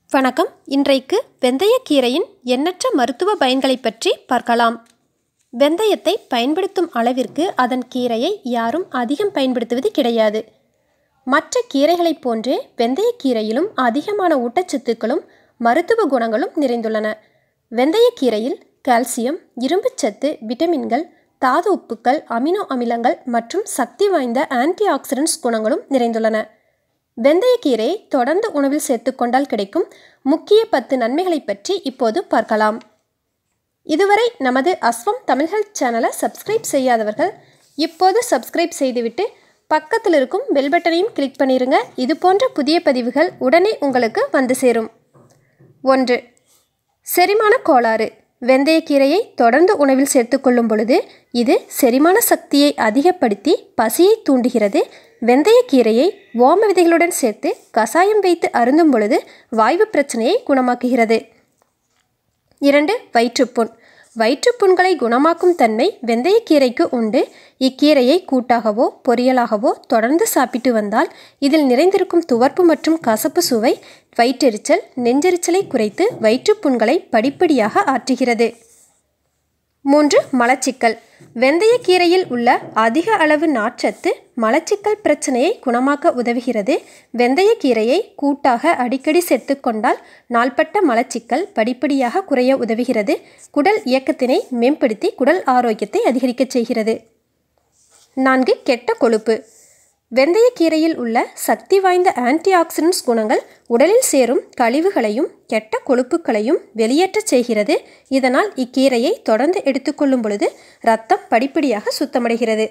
வணக்கம் இன்றைக்கு வெந்தயக்கீரையின் எண்ணற்ற மருத்துவ பயன்களை பற்றி பார்க்கலாம் வெந்தயத்தை பயன்படுத்தும் அளவிற்கு அதன் கீரையை யாரும் அதிகம் பயன்படுத்துவது கிடையாது மற்ற கீரைகளைப் போன்றே வெந்தயக்கீரையிலும் அதிகமான ஊட்டச்சத்துக்களும் மருத்துவ குணங்களும் நிறைந்துள்ளன வெந்தயக்கீரையில் கால்சியம் இரும்புச்சத்து விட்டமின்கள் தாது உப்புக்கள் அமினோ அமிலங்கள் மற்றும் சக்தி வாய்ந்த ஆன்டி ஆக்சிடென்ட்ஸ் குணங்களும் நிறைந்துள்ளன வெந்தயக்கீரையை தொடர்ந்து உணவில் சேர்த்துக்கொண்டால் கிடைக்கும் முக்கிய பத்து நன்மைகளை பற்றி இப்போது பார்க்கலாம் இதுவரை நமது அஸ்வம் தமிழ் ஹெல்த் சேனலை சப்ஸ்கிரைப் செய்யாதவர்கள் இப்போது சப்ஸ்கிரைப் செய்துவிட்டு பக்கத்தில் இருக்கும் பெல் பட்டனையும் கிளிக் பண்ணிருங்க இது போன்ற புதிய பதிவுகள் உடனே உங்களுக்கு வந்து சேரும் ஒன்று செரிமான கோளாறு வெந்தயக்கீரையை தொடர்ந்து உணவில் சேர்த்துக்கொள்ளும் பொழுது இது செரிமான சக்தியை அதிகப்படுத்தி பசியை தூண்டுகிறது வெந்தயக்கீரையை ஓம விதைகளுடன் சேர்த்து கசாயம் வைத்து அருந்தும் பொழுது வாய்வு பிரச்சனையை குணமாக்குகிறது இரண்டு வயிற்றுப்புண் வயிற்றுப்புண்களை குணமாக்கும் தன்மை வெந்தயக்கீரைக்கு உண்டு இக்கீரையை கூட்டாகவோ பொரியலாகவோ தொடர்ந்து சாப்பிட்டு வந்தால் இதில் நிறைந்திருக்கும் துவர்ப்பு மற்றும் கசப்பு சுவை வயிற்றெரிச்சல் நெஞ்செரிச்சலை குறைத்து வயிற்றுப்புண்களை படிப்படியாக ஆற்றுகிறது மூன்று மலச்சிக்கல் வெந்தயக்கீரையில் உள்ள அதிக அளவு நார்ச்சத்து மலச்சிக்கல் பிரச்சனையை குணமாக்க உதவுகிறது வெந்தயக்கீரையை கூட்டாக அடிக்கடி சேர்த்துக்கொண்டால் நாள்பட்ட மலச்சிக்கல் படிப்படியாக குறைய உதவுகிறது குடல் இயக்கத்தினை மேம்படுத்தி குடல் ஆரோக்கியத்தை அதிகரிக்கச் செய்கிறது நான்கு கெட்ட கொழுப்பு வெந்தயக்கீரையில் உள்ள சக்தி வாய்ந்த ஆன்டி ஆக்சிடென்ட்ஸ் குணங்கள் உடலில் சேரும் கழிவுகளையும் கெட்ட கொழுப்புகளையும் வெளியேற்றச் செய்கிறது இதனால் இக்கீரையை தொடர்ந்து எடுத்துக்கொள்ளும் பொழுது இரத்தம் படிப்படியாக சுத்தமடைகிறது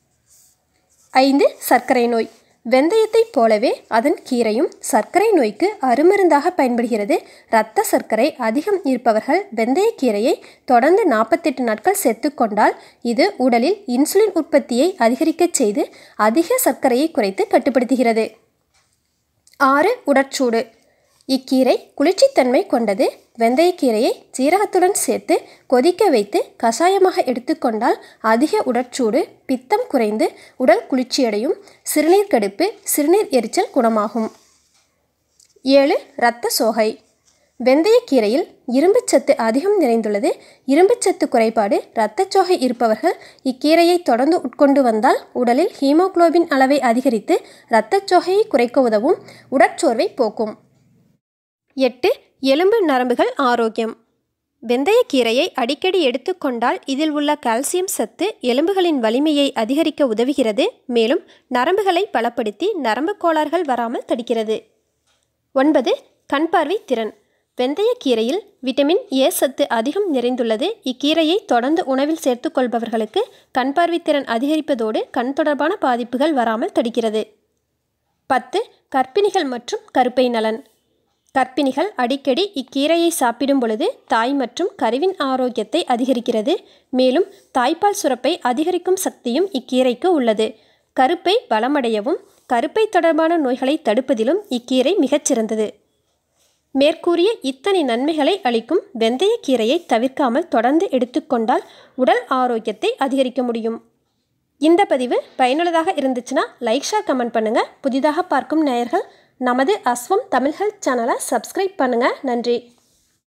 ஐந்து சர்க்கரை நோய் வெந்தயத்தைப் போலவே அதன் கீரையும் சர்க்கரை நோய்க்கு அருமருந்தாக பயன்படுகிறது இரத்த சர்க்கரை அதிகம் இருப்பவர்கள் வெந்தயக்கீரையை தொடர்ந்து நாற்பத்தெட்டு நாட்கள் சேர்த்துக்கொண்டால் இது உடலில் இன்சுலின் உற்பத்தியை அதிகரிக்கச் செய்து அதிக சர்க்கரையை குறைத்து கட்டுப்படுத்துகிறது ஆறு உடற்சூடு இக்கீரை குளிர்ச்சித்தன்மை கொண்டது வெந்தயக்கீரையை சீரகத்துடன் சேர்த்து கொதிக்க வைத்து கஷாயமாக எடுத்துக்கொண்டால் அதிக உடற்சூடு பித்தம் குறைந்து உடல் குளிர்ச்சியடையும் சிறுநீர் கடுப்பு சிறுநீர் எரிச்சல் குணமாகும் ஏழு இரத்த சோகை வெந்தயக்கீரையில் இரும்புச்சத்து அதிகம் நிறைந்துள்ளது இரும்புச்சத்து குறைபாடு இரத்தச்சோகை இருப்பவர்கள் இக்கீரையை தொடர்ந்து உட்கொண்டு வந்தால் உடலில் ஹீமோகுளோபின் அளவை அதிகரித்து இரத்தச்சோகையை குறைக்க உதவும் உடற்சோர்வை போக்கும் எட்டு எலும்பு நரம்புகள் ஆரோக்கியம் வெந்தயக்கீரையை அடிக்கடி எடுத்துக்கொண்டால் இதில் உள்ள கால்சியம் சத்து எலும்புகளின் வலிமையை அதிகரிக்க உதவுகிறது மேலும் நரம்புகளை பலப்படுத்தி நரம்பு கோளாறுகள் வராமல் தடுக்கிறது ஒன்பது கண் பார்வை திறன் வெந்தயக்கீரையில் விட்டமின் ஏ சத்து அதிகம் நிறைந்துள்ளது இக்கீரையை தொடர்ந்து உணவில் சேர்த்துக்கொள்பவர்களுக்கு கண் பார்வை திறன் அதிகரிப்பதோடு கண் தொடர்பான பாதிப்புகள் வராமல் தடுக்கிறது பத்து கர்ப்பிணிகள் மற்றும் கருப்பை நலன் கர்ப்பிணிகள் அடிக்கடி இக்கீரையை சாப்பிடும் பொழுது தாய் மற்றும் கருவின் ஆரோக்கியத்தை அதிகரிக்கிறது மேலும் தாய்ப்பால் சுரப்பை அதிகரிக்கும் சக்தியும் இக்கீரைக்கு உள்ளது கருப்பை பலமடையவும் கருப்பை தொடர்பான நோய்களை தடுப்பதிலும் இக்கீரை மிகச்சிறந்தது மேற்கூறிய இத்தனை நன்மைகளை அளிக்கும் வெந்தயக்கீரையை தவிர்க்காமல் தொடர்ந்து எடுத்துக்கொண்டால் உடல் ஆரோக்கியத்தை அதிகரிக்க முடியும் இந்த பதிவு பயனுள்ளதாக இருந்துச்சுன்னா லைக் ஷேர் கமெண்ட் பண்ணுங்கள் புதிதாக பார்க்கும் நேயர்கள் நமது அஸ்வம் தமிழ் ஹெல்த் சேனலை சப்ஸ்கிரைப் பண்ணுங்கள் நன்றி